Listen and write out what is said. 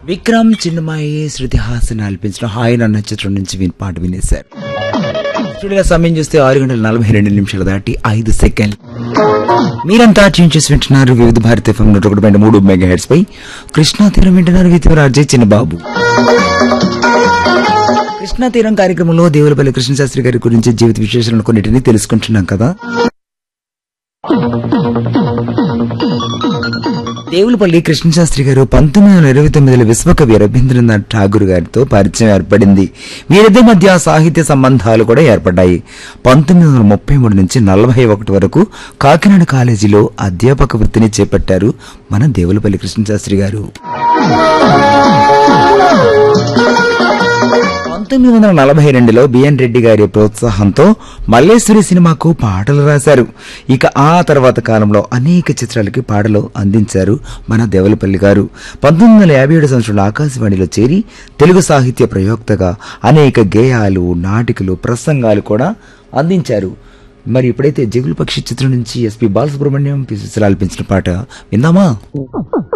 విక్రమ్ చిన్నమాయి శృతి హాసన్ ఆల్పించిన హాయ్ అన్న చిత్రం నుంచి విని పాట వినేశారు స్టూడియో సమయం చూస్తే ఆరు గంటల నలభై రెండు నిమిషాలు దాటి ఐదు సెకండ్ మీరంతా ట్యూన్ చేసి వింటున్నారు వివిధ భారత ఎఫ్ఎం నూట ఒకటి పాయింట్ మూడు మెగా హెడ్స్ పై కృష్ణా తీరం వింటున్నారు వితివరాజయ్ చిన్నబాబు కృష్ణా తీరం కార్యక్రమంలో దేవులపల్లి కృష్ణశాస్త్రి గారి గురించి జీవిత విశేషాలను కొన్నిటిని తెలుసుకుంటున్నాం కదా దేవులపల్లి కృష్ణశాస్త్రి గారు పంతొమ్మిది వందల ఇరవై తొమ్మిదిలో విశ్వకవి రవీంద్రనాథ్ ఠాగూర్ గారితో పరిచయం ఏర్పడింది వీరిద్దరి మధ్య సాహిత్య సంబంధాలు కూడా ఏర్పడ్డాయి పంతొమ్మిది వందల ముప్పై మూడు నుంచి నలభై ఒకటి వరకు కాకినాడ కాలేజీలో అధ్యాపక వృత్తిని చేపట్టారు మన దేవులపల్లి కృష్ణశాస్త్రి గారు పంతొమ్మిది వందల నలభై రెండులో బిఎన్ రెడ్డి గారి ప్రోత్సాహంతో మల్లేశ్వరి సినిమాకు పాటలు రాశారు ఇక ఆ తర్వాత కాలంలో అనేక చిత్రాలకి పాటలు అందించారు మన దేవలపల్లి గారు పంతొమ్మిది వందల యాభై ఏడు సంవత్సరంలో ఆకాశవాణిలో చేరి తెలుగు సాహిత్య ప్రయోక్తగా అనేక గేయాలు నాటికలు ప్రసంగాలు కూడా అందించారు మరి ఇప్పుడైతే జగులు పక్షి చిత్రం నుంచి ఎస్పి బాలసుబ్రహ్మణ్యం పి సుశీల ఆలపించిన పాట విందామా